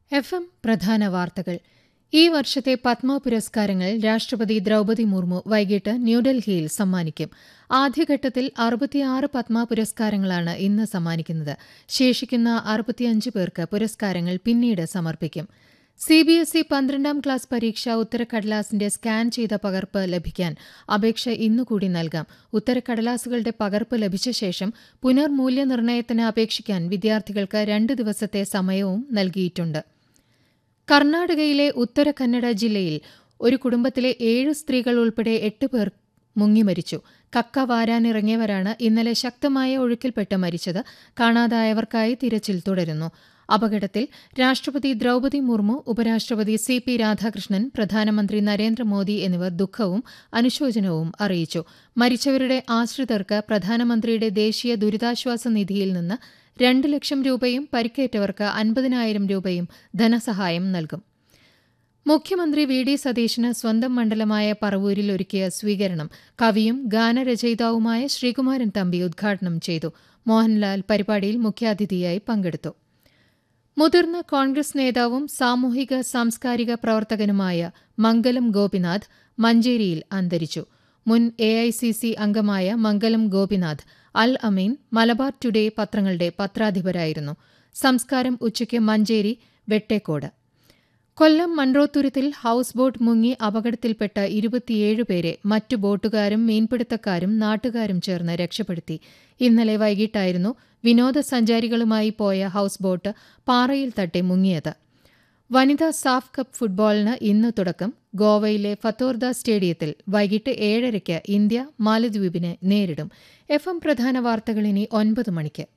F M പ്രധാന വാർത്തകൾ ഈ വർഷത്തെ പത്മ പുരസ്കാരങ്ങൾ രാഷ്ട്രപതി ദ്രൌപതി മുർമു വൈകിട്ട് ന്യൂഡൽഹിയിൽ സമ്മാനിക്കും ആദ്യഘട്ടത്തിൽ അറുപത്തിയാറ് പത്മ പുരസ്കാരങ്ങളാണ് ഇന്ന് സമ്മാനിക്കുന്നത് ശേഷിക്കുന്ന അറുപത്തിയഞ്ച് പേർക്ക് പുരസ്കാരങ്ങൾ പിന്നീട് സമർപ്പിക്കും സി ബി എസ് ഇ പന്ത്രണ്ടാം ക്ലാസ് പരീക്ഷ ഉത്തരക്കടലാസിന്റെ സ്കാൻ ചെയ്ത പകർപ്പ് ലഭിക്കാൻ അപേക്ഷ ഇന്നുകൂടി നൽകാം ഉത്തരക്കടലാസുകളുടെ പകർപ്പ് ലഭിച്ച ശേഷം പുനർമൂല്യനിർണ്ണയത്തിന് അപേക്ഷിക്കാൻ വിദ്യാർത്ഥികൾക്ക് രണ്ട് ദിവസത്തെ സമയവും നൽകിയിട്ടുണ്ട് കർണാടകയിലെ ഉത്തര കന്നഡ ജില്ലയിൽ ഒരു കുടുംബത്തിലെ ഏഴ് സ്ത്രീകൾ ഉൾപ്പെടെ എട്ട് പേർ മുങ്ങിമരിച്ചു കക്ക വാരാനിറങ്ങിയവരാണ് ഇന്നലെ ശക്തമായ ഒഴുക്കിൽപ്പെട്ട് മരിച്ചത് കാണാതായവർക്കായി തിരച്ചിൽ തുടരുന്നു അപകടത്തിൽ രാഷ്ട്രപതി ദ്രൌപതി മുർമു ഉപരാഷ്ട്രപതി സി പി രാധാകൃഷ്ണൻ പ്രധാനമന്ത്രി നരേന്ദ്രമോദി എന്നിവർ ദുഃഖവും അനുശോചനവും അറിയിച്ചു മരിച്ചവരുടെ ആശ്രിതർക്ക് പ്രധാനമന്ത്രിയുടെ ദേശീയ ദുരിതാശ്വാസ നിധിയിൽ നിന്ന് രണ്ട് ലക്ഷം രൂപയും പരിക്കേറ്റവർക്ക് അൻപതിനായിരം രൂപയും ധനസഹായം നൽകും മുഖ്യമന്ത്രി വി ഡി സതീശന് സ്വന്തം മണ്ഡലമായ പറവൂരിൽ ഒരുക്കിയ സ്വീകരണം കവിയും ഗാനരചയിതാവുമായ ശ്രീകുമാരൻ തമ്പി ഉദ്ഘാടനം ചെയ്തു മോഹൻലാൽ പരിപാടിയിൽ മുഖ്യാതിഥിയായി പങ്കെടുത്തു മുതിർന്ന കോൺഗ്രസ് നേതാവും സാമൂഹിക സാംസ്കാരിക പ്രവർത്തകനുമായ മംഗലം ഗോപിനാഥ് മഞ്ചേരിയിൽ അന്തരിച്ചു മുൻ എ ഐ സി സി അംഗമായ മംഗലം ഗോപിനാഥ് അൽ അമീൻ മലബാർ ടുഡേ പത്രങ്ങളുടെ പത്രാധിപരായിരുന്നു സംസ്കാരം ഉച്ചയ്ക്ക് മഞ്ചേരി വെട്ടേക്കോട് കൊല്ലം മൺറോത്തുരുത്തിൽ ഹൌസ് ബോട്ട് മുങ്ങി അപകടത്തിൽപ്പെട്ട ഇരുപത്തിയേഴ് പേരെ മറ്റു ബോട്ടുകാരും മീൻപിടുത്തക്കാരും നാട്ടുകാരും ചേർന്ന് രക്ഷപ്പെടുത്തി ഇന്നലെ വൈകിട്ടായിരുന്നു വിനോദസഞ്ചാരികളുമായി പോയ ഹൌസ് ബോട്ട് പാറയിൽ തട്ടി മുങ്ങിയത് വനിതാ സാഫ് കപ്പ് ഫുട്ബോളിന് ഇന്ന് തുടക്കം ഗോവയിലെ ഫത്തോർദ സ്റ്റേഡിയത്തിൽ വൈകിട്ട് ഏഴരയ്ക്ക് ഇന്ത്യ മാലദ്വീപിനെ നേരിടും എഫ് എം പ്രധാന വാർത്തകൾ ഇനി ഒൻപത് മണിക്ക്